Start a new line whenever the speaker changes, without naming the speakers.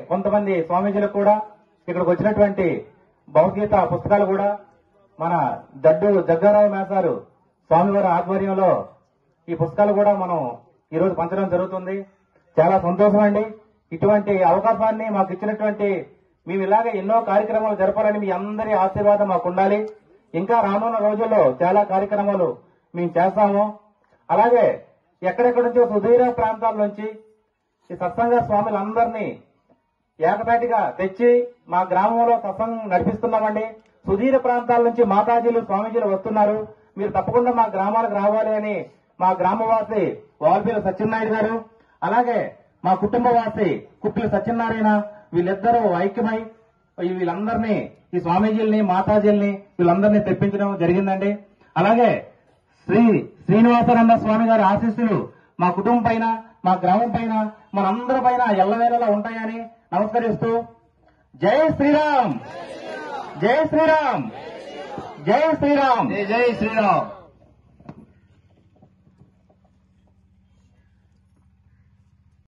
కొంతమంది స్వామీజీలకు కూడా ఇక్కడికి వచ్చినటువంటి భగవద్గీత పుస్తకాలు కూడా మన జడ్డు జగ్గారావు మేసారు స్వామివారి ఆధ్వర్యంలో ఈ పుస్తకాలు కూడా మనం ఈ రోజు పంచడం జరుగుతుంది చాలా సంతోషం అండి ఇటువంటి అవకాశాన్ని మాకు ఇచ్చినటువంటి మేము ఇలాగే ఎన్నో కార్యక్రమాలు జరపాలని మీ అందరి ఆశీర్వాదం మాకు ఉండాలి ఇంకా రానున్న రోజుల్లో చాలా కార్యక్రమాలు మేము చేస్తాము అలాగే ఎక్కడెక్కడి నుంచో సుదూర ప్రాంతాల నుంచి ఈ సత్సంగ స్వాములందరినీ ఏకతాటిగా తెచ్చి మా గ్రామంలో సత్సంగం నడిపిస్తున్నామండి సుదీర ప్రాంతాల నుంచి మాతాజీలు స్వామీజీలు వస్తున్నారు మీరు తప్పకుండా మా గ్రామాలకు రావాలి అని మా గ్రామవాసి వాల్పీల సత్యనారాయణ గారు అలాగే మా కుటుంబవాసి కుప్పిల సత్యనారాయణ వీళ్ళిద్దరూ ఐక్యమై ఈ వీళ్ళందరినీ ఈ స్వామీజీల్ని మాతాజీల్ని వీళ్ళందరినీ తెప్పించడం జరిగిందండి అలాగే శ్రీ శ్రీనివాసానంద స్వామి గారి ఆశీస్సులు మా కుటుంబం పైన మా గ్రామం పైన మనందరి పైన ఎల్లవేళలా ఉంటాయని నమస్కరిస్తూ జై శ్రీరామ్ జై శ్రీరామ్ జై శ్రీరామ్
జై జై శ్రీరామ్